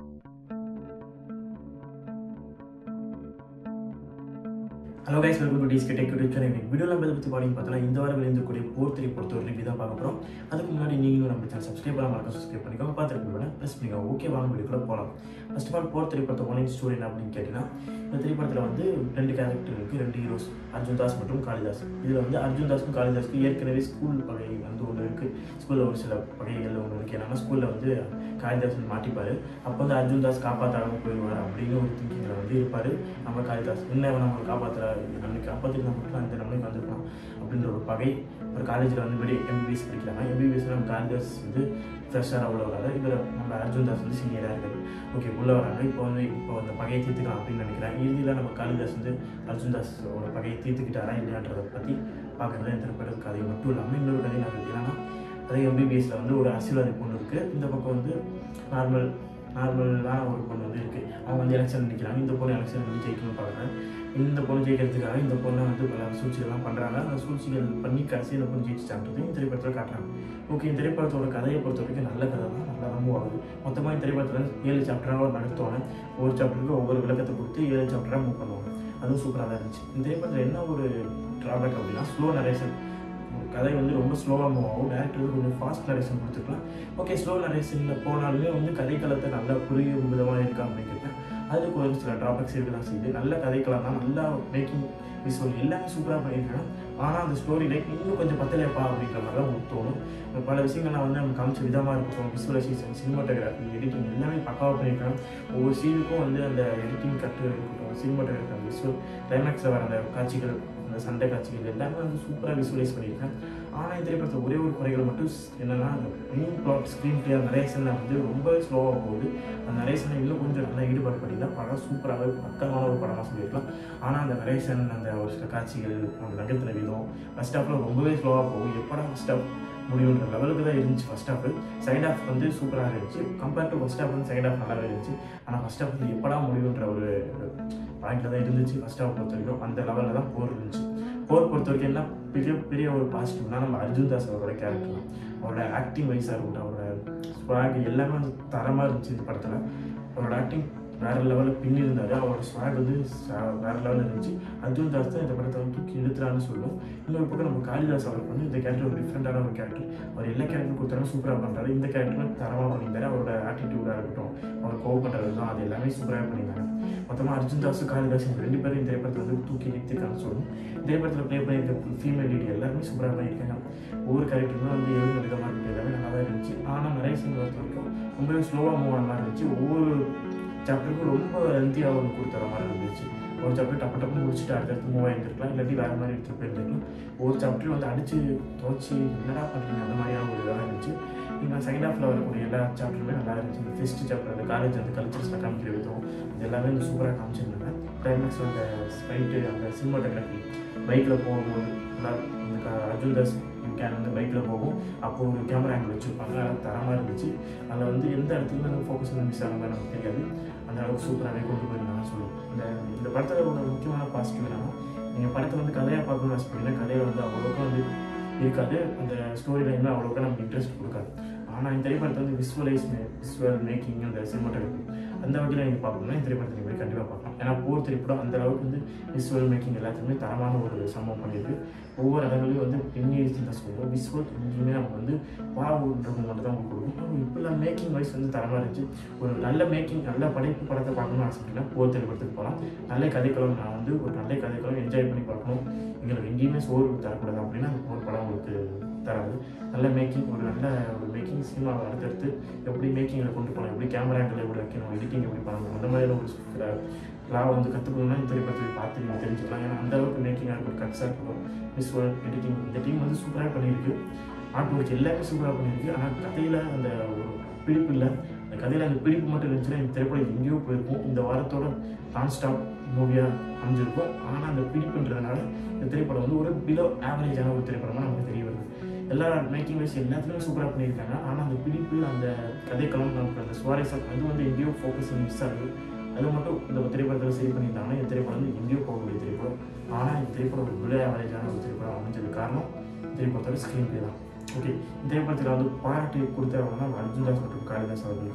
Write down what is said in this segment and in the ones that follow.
hello guys welcome to DSK tech YouTube channel வீடியோவில் நம்ம இதை பற்றி பாடிங்க பார்த்தா இந்த வாரம் வெளியிருக்கக்கூடிய போர் த்ரீ பொறுத்த ஒரு ரிவ்யூ தான் பார்க்க போகிறோம் அதுக்கு முன்னாடி நீங்களும் நம்ம சேனல் சப்ஸ்கிரைப் பண்ணாம இருக்க சப்ஸ்கிரைப் பண்ணிக்கோங்க பார்த்துருக்கு பண்ண ப்ரெஸ் பண்ணிக்கோங்க ஓகே வாங்க வீடியோக்குள்ள போகலாம் ஃபர்ஸ்ட் ஆஃப் ஆல் போர் த்ரீ பொறுத்த ஒன் ஸ்டோரி என்ன அப்படின்னு கேட்டிங்கன்னா இந்த திரைப்படத்தில் வந்து ரெண்டு கேரக்டர் இருக்குது ரெண்டு ஹீரோஸ் அர்ஜுன் தாஸ் மற்றும் காளிதாஸ் இதில் வந்து அர்ஜுன் தாஸ்க்கும் காளிதாஸ்க்கும் ஏற்கனவே ஸ்கூல் பகை வந்து ஒன்று இருக்குது ஸ்கூலில் ஒரு சில பகைகள் ஒன்று இருக்குது என்னன்னா ஸ்கூலில் வந்து காளிதாஸ் வந்து மாட்டிப்பார் அப்போ வந்து அர்ஜுன் தாஸ் காப்பாற்றாம போயிடுவார் அப்படின்னு ஒரு திங்கிங்கில் வந்து இருப்பார் நம்ம காளிதாஸ் என்ன அவன் நம்மளை காப்பாற்றுறா நம்மளுக்கு காப்பாற்றிட்டு மட்டும் அந்த நம்மளுக்கு வந்திருக்கலாம் அப்படின்ற ஒரு பகை ஒரு காலேஜில் வந்து வெளியே எம்பிபிஎஸ் படிக்கிறாங்க எம்பிபிஎஸ்ல நம்ம காளிதாஸ் வந்து ஃப்ரெஷ்ஷாக உள்ள வராது இவர் நம்ம அர்ஜுன் தாஸ் வந்து சீனியராக இருக்காரு ஓகே உள்ளே வராங்க இப்போ வந்து இப்போ அந்த பகையை தீர்த்துக்கலாம் அப்படின்னு நினைக்கிறேன் இறுதியில் நம்ம காளிதாஸ் வந்து அர்ஜுன் தாஸோட பகையை தீர்த்துக்கிட்டாரா இல்லையான்றதை பற்றி பார்க்குறது இந்த திரைப்பட கதை மட்டும் இல்லாமல் இன்னொரு கதை நான் என்னன்னா அதே எம்பிபிஎஸ்ல வந்து ஒரு அரசியல்வாதி பொண்ணு இருக்குது இந்த பக்கம் வந்து நார்மல் நார்மலான ஒரு பொண்ணு வந்து இருக்குது அவங்க வந்து எலெக்ஷன் நிற்கிறாங்க இந்த பொண்ணு எலெக்ஷன் வந்து ஜெயிக்கணும்னு பார்க்குறாங்க இந்த பொண்ணு ஜெயிக்கிறதுக்காக இந்த பொண்ணை வந்து பல சூழ்ச்சிகள்லாம் பண்ணுறாங்க அந்த சூழ்ச்சிகள் பண்ணி கடைசி இந்த பொண்ணு ஜெயிச்சிட்டான்றது இந்த திரைப்படத்தில் காட்டுறாங்க ஓகே இந்த திரைப்படத்தோட கதையை பொறுத்த வரைக்கும் நல்ல கதை தான் நல்லா ரொம்ப ஆகுது மொத்தமாக இந்த திரைப்படத்தில் ஏழு சாப்டராக நடத்துவாங்க ஒவ்வொரு சாப்டருக்கு ஒவ்வொரு விளக்கத்தை கொடுத்து ஏழு சாப்டராக மூவ் பண்ணுவாங்க அதுவும் சூப்பராக தான் இருந்துச்சு இந்த திரைப்படத்தில் என்ன ஒரு ட்ராபேக் அப்படின்னா ஸ்லோ நரேஷன் கதை வந்து ரொம்ப ஸ்லோவாக மூவ் ஆகும் டேரக்டர் கொஞ்சம் ஃபாஸ்ட் நரேஷன் கொடுத்துருக்கலாம் ஓகே ஸ்லோ நரேஷனில் போனாலுமே வந்து கதைக்களத்தை நல்லா புரியும் விதமாக இருக்கா அப்படின்னு கேட்டேன் அதுக்கு ஒரு சில ட்ராபேக்ஸ் இருக்க தான் செய்யுது நல்ல கதைக்களம் தான் நல்லா மேக்கிங் விஷுவல் எல்லாமே சூப்பராக பண்ணியிருக்காங்க ஆனால் அந்த ஸ்டோரி லைக் இன்னும் கொஞ்சம் பத்தலையப்பா அப்படின்ற மாதிரி தான் உங்களுக்கு தோணும் பல விஷயங்கள் நான் வந்து நம்ம காமிச்ச விதமாக இருக்கட்டும் விசுவலைசேஷன் சினிமாட்டோகிராஃபி எடிட்டிங் எல்லாமே பக்காவாக பண்ணியிருக்காங்க ஒவ்வொரு சீனுக்கும் வந்து அந்த எடிட்டிங் கட்டு இருக்கட்டும் சினிமாட்டோகிராஃபி விசுவல் கிளைமேக்ஸில் வர அந்த காட்சிகள் அந்த சண்டை காட்சிகள் எல்லாமே வந்து சூப்பராக விசுவலைஸ் பண்ணியிருக்கேன் ஆனால் இந்த திரைப்படத்தில் ஒரே ஒரு குறைகள் மட்டும் என்னென்னா அந்த மெயின் பிளாட் ஸ்க்ரீன் பிளே அந்த நரேஷனில் வந்து ரொம்ப ஸ்லோவாக போகுது அந்த நரேஷனை இன்னும் கொஞ்சம் நல்லா ஈடுபாடு பண்ணியிருந்தா படம் சூப்பராகவே பக்கமான ஒரு படமாக சொல்லியிருக்கலாம் ஆனால் அந்த நரேஷன் அந்த ஒரு சில காட்சிகள் அந்த நகர்த்தின விதம் ஃபஸ்ட் ஹாஃபில் ரொம்பவே ஸ்லோவாக போகும் எப்படா ஃபஸ்ட் ஹாஃப் முடியுன்ற லெவலுக்கு தான் இருந்துச்சு ஃபஸ்ட் ஹாஃப் செகண்ட் ஹாஃப் வந்து சூப்பராக இருந்துச்சு கம்பேர் டு ஃபஸ்ட் ஹாஃப் வந்து செகண்ட் ஹாஃப் நல்லாவே இருந்துச்சு ஆனால் ஃபஸ்ட் ஹாஃப் வந்து எப்படா முடியுன்ற ஒரு பாயிண்டில் தான் இருந்துச்சு ஃபஸ்ட் ஹாஃப் பொறுத்த வரைக்கும் அந்த லெவலில் தான் போர் இருந்துச்சு போர் பொறுத்த வரைக்கும் என்ன பெரிய பெரிய ஒரு பாசிட்டிவ்னா நம்ம அர்ஜுன் தாஸ் அவரோட கேரக்டர் தான் அவரோட ஆக்டிங் வைஸாக இருக்கட்டும் அவரோட ஸ்வாக் எல்லாமே வந்து தரமாக இருந்துச்சு இந்த படத்தில் அவரோட ஆக்டிங் வேற லெவலில் பின்னி இருந்தார் அவரோட ஸ்வாக் வந்து ச- வேற லெவலில் இருந்துச்சு அர்ஜுன் தாஸ் தான் இந்த படத்தை வந்து தூக்கி இழுத்துறான்னு சொல்லும் இன்னொரு பக்கம் நம்ம காளிதாஸ் அவருக்கு வந்து இந்த கேரக்டர் ஒரு டிஃப்ரெண்டான ஒரு கேரக்டர் அவர் எல்லா கேரக்டர் கொடுத்தாலும் சூப்பராக பண்ணுறாரு இந்த கேரக்டரும் தரமாக பண்ணியிருந்தாரு அவரோட ஆட்டிடியூடாக இருக்கட்டும் அவர் கோவ பண்ணுறது தான் அது எல்லாமே சூப்பராக பண்ணியிருந்தாங்க மொத்தமாக அர்ஜுன் தாஸ் காளிதாஸ் இவங்க ரெண்டு பேரும் இந்த திரைப்படத்தை வந்து தூக்கி நிறுத்திருக்கான்னு சொல்லணும் இந்த திரைப்படத்தில் ப்ளே பண்ணியிருக்க ஃபீமேல் லீடி எல்லாருமே சூப்பராக பண்ணியிருக்காங்க ஒவ்வொரு கேரக்டருமே வந்து எழுந்த விதமாக இருக்குது எல்லாமே நல்லா தான் இருந்துச்சு ஆனால் நிறைய சீன் பொறுத்த வரைக்கும் ரொம்பவே ஸ்லோவாக மூவ் ஆன மாதிரி இருந்துச்சு ஒவ்வொரு சாப்டருக்கும் ரொம்ப லென்த்தியாக ஒன்று கொடுத்துற மாதிரி இருந்துச்சு ஒரு சாப்டர் டப்பு டப்பு முடிச்சுட்டு அடுத்தடுத்து மூவ் ஆகிருந்துருக்கலாம் இல்லாட்டி வேறு மாதிரி எடுத்துகிட்டு போயிருந்துருக்கலாம் ஒரு சாப்டர் வந்து அடித்து துவச்சி என்னடா பண்ணுறீங்க அந்த மாதிரியான ஒரு இதாக இருந்துச்சு நீங்கள் செகண்ட் ஹாஃபில் வரக்கூடிய எல்லா சாப்டருமே நல்லா இருந்துச்சு இந்த ஃபெஸ்ட் சாப்டர் அந்த காலேஜ் அந்த கல்ச்சர்ஸில் காமிக்கிற விதம் இது எல்லாமே வந்து சூப்பராக காமிச்சிருந்தாங்க கிளைமேக்ஸ் அந்த ஸ்பைட்டு அந்த சினிமாட்டோகிராஃபி பைக்கில் போகும்போது நல்லா இந்த க- அர்ஜுன் தாஸ் கேன் வந்து பைக்கில் போகும் அப்போ ஒரு கேமரா ஆங்கிள் வச்சுருப்பாங்க அது தரமாக இருந்துச்சு அதில் வந்து எந்த இடத்துலையும் வந்து ஃபோக்கஸ் பண்ணி மிஸ் ஆன மாதிரி நமக்கு தெரியாது அந்த அளவுக்கு சூப்பராகவே கொண்டு போயிருந்தாங்க சொல்லுவோம் இந்த இந்த படத்தில் ஒரு முக்கியமான பாசிட்டிவ் என்னன்னா நீங்கள் படத்தை வந்து கதையாக பார்க்கணும்னு ஆசைப்பட்டீங்கன்னா கதையில் வந்து அவ்வளோக்கா வந்து இருக்காது அந்த ஸ்டோரி லைனில் அவ்வளோக்கா நமக்கு இன்ட்ரெஸ்ட் கொடுக்காது ஆனால் இந்த திரைப்படத்தை வந்து விஸ்வலைஸ் விஸ்வல் மேக்கிங் அந்த சினிமாட்டோகிராஃபி அந்த வகையில் நீங்கள் பார்க்கணும்னா இந்த திரைப்படத்தை நீங்கள் கண்டிப்பாக பார்க்கலாம் ஏன்னா போர் திரைப்படம் அந்த அளவுக்கு வந்து விஸ்வல் மேக்கிங் எல்லாத்துக்குமே தரமான ஒரு சம்பவம் பண்ணியிருக்கு ஒவ்வொரு இடங்களையும் வந்து பின்னி தான் சொல்லுவோம் விஸ்வல் எங்கேயுமே நமக்கு வந்து வாவுன்றது மட்டும் தான் உங்களுக்கு கொடுக்கும் இப்படிலாம் மேக்கிங் வைஸ் வந்து தரமாக இருந்துச்சு ஒரு நல்ல மேக்கிங் நல்ல படைப்பு படத்தை பார்க்கணும்னு ஆசைப்பட்டீங்கன்னா போர் திரைப்படத்துக்கு போகலாம் நல்ல கதைக்களம் நான் வந்து ஒரு நல்ல கதைக்களம் என்ஜாய் பண்ணி பார்க்கணும் எங்களுக்கு எங்கேயுமே சோறு தரக்கூடாது அப்படின்னா அந்த போர் படம் உங்களுக்கு தராது நல்ல மேக்கிங் ஒரு நல்ல ஒரு மேக்கிங் சினிமாவை அடுத்தடுத்து எப்படி மேக்கிங்கில் கொண்டு போகலாம் எப்படி கேமரா ஆங்கிள் எப்படி வைக்கணும் எடிட்டிங் எப்படி பண்ணணும் அந்த மாதிரி ஒரு சில லா வந்து கற்றுக்கணும்னா இந்த திரைப்படத்தை பார்த்து நீங்கள் தெரிஞ்சுக்கலாம் ஏன்னா அந்த அளவுக்கு மேக்கிங்காக இருக்கும் கட்ஸாக இருக்கணும் விசுவல் எடிட்டிங் இந்த டீம் வந்து சூப்பராக பண்ணியிருக்கு ஆர்ட் ஒர்க் எல்லாமே சூப்பராக பண்ணியிருக்கு ஆனால் கதையில் அந்த ஒரு பிடிப்பு இல்லை அந்த கதையில் அந்த பிடிப்பு மட்டும் இருந்துச்சுன்னா இந்த திரைப்படம் எங்கேயோ போயிருக்கும் இந்த வாரத்தோட நான் ஸ்டாப் மூவியாக அமைஞ்சிருக்கும் ஆனால் அந்த பிடிப்புன்றதுனால இந்த திரைப்படம் வந்து ஒரு பிலோ ஆவரேஜான ஒரு திரைப்படமாக நமக்கு தெரிய வருது எல்லா மேக்கிங் வைஸ் எல்லாத்துலேயும் சூப்பராக பண்ணியிருக்காங்க ஆனால் அந்த பிடிப்பு அந்த கதைக்களம் நமக்கு அந்த சுவாரஸ்யம் அது வந்து எங்கேயோ ஃபோக்கஸ் மிஸ் ஆகுது அது மட்டும் இந்த திரைப்படத்தில் சரி பண்ணியிருந்தாங்கன்னா இந்த திரைப்படம் வந்து எங்கேயோ போகக்கூடிய திரைப்படம் ஆனால் இந்த திரைப்படம் ஒரு பிலோ ஆவரேஜான ஒரு திரைப்படம் அமைஞ்சது காரணம் இந்த திரைப்படத்தோட ஸ்க்ரீன் பிளே தான் ஓகே இந்த திரைப்படத்தில் வந்து பாராட்டு கொடுத்தவங்க தான் அர்ஜுன் தாஸ் மற்றும் காளிதாஸ் அவர்களுக்கு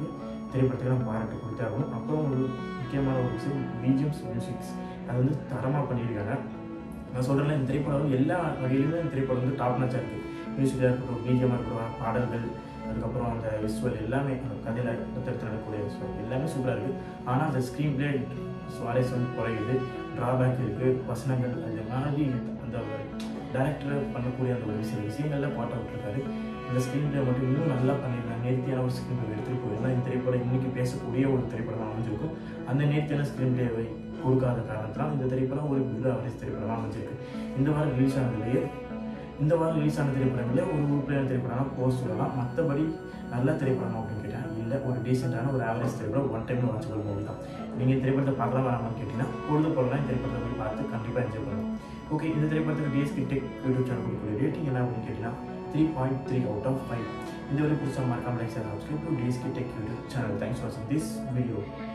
திரைப்படத்துக்கு நம்ம பாராட்டு கொடுத்தாகணும் அப்புறம் ஒரு முக்கியமான ஒரு விஷயம் பிஜிஎம்ஸ் மியூசிக்ஸ் அது வந்து தரமாக பண்ணியிருக்காங்க நான் சொல்கிறேன் இந்த திரைப்படம் எல்லா வகையிலுமே இந்த திரைப்படம் வந்து டாப் நாச்சாக இருக்குது மியூசிக்காக இருக்கட்டும் பிஜிஎம்மாக இருக்கட்டும் பாடல்கள் அதுக்கப்புறம் அந்த விசுவல் எல்லாமே அந்த கதையில் அடுத்தடுத்து நடக்கக்கூடிய விசுவல் எல்லாமே சூப்பராக இருக்குது ஆனால் அந்த ஸ்க்ரீன் பிளே சுவாரஸ்யம் குறையுது ட்ராபேக் இருக்குது வசனங்கள் அது மாதிரி அந்த டேரக்டர் பண்ணக்கூடிய அந்த ஒரு சில விஷயங்கள்ல பாட்ட விட்டுருக்காரு அந்த ஸ்க்ரீன் பிளே மட்டும் இன்னும் நல்லா பண்ணியிருக்காங்க நேர்த்தியான ஒரு ஸ்க்ரீன் பிளே எடுத்துகிட்டு போயிருந்தா இந்த திரைப்படம் இன்னைக்கு பேசக்கூடிய ஒரு திரைப்படம் அமைஞ்சிருக்கும் அந்த நேர்த்தியான ஸ்க்ரீன் பிளேவை கொடுக்காத காரணத்தினால் இந்த திரைப்படம் ஒரு பிலோ அவரேஜ் திரைப்படமாக அமைஞ்சிருக்கு இந்த வாரம் ரிலீஸ் ஆனதுலேயே இந்த வாரம் ரிலீஸ் ஆன திரைப்படங்களே ஒரு உருப்படியான திரைப்படம்னா போக சொல்லலாம் மற்றபடி நல்ல திரைப்படம் அப்படின்னு கேட்டேன் இல்லை ஒரு டீசெண்டான ஒரு ஆவரேஜ் திரைப்படம் ஒன் டைமில் வாட்ச் ஒரு மூவி தான் நீங்கள் இந்த திரைப்படத்தை பார்க்கலாம் வேணாமான்னு கேட்டிங்கன்னா பொழுது போகலாம் இந்த திரைப்படத்தை போய் பார்த்து கண்டிப்பாக என்ஜாய் பண்ணலாம் ஓகே இந்த திரைப்படத்துக்கு டிஎஸ்கி டெக் யூடியூப் சேனல் கொடுக்கக்கூடிய ரேட்டிங் என்ன அப்படின்னு கேட்டிங்கன்னா three point three out of five இந்த வரை பிடிச்ச மறக்காம like subscribe to DSK tech YouTube channel thanks for this video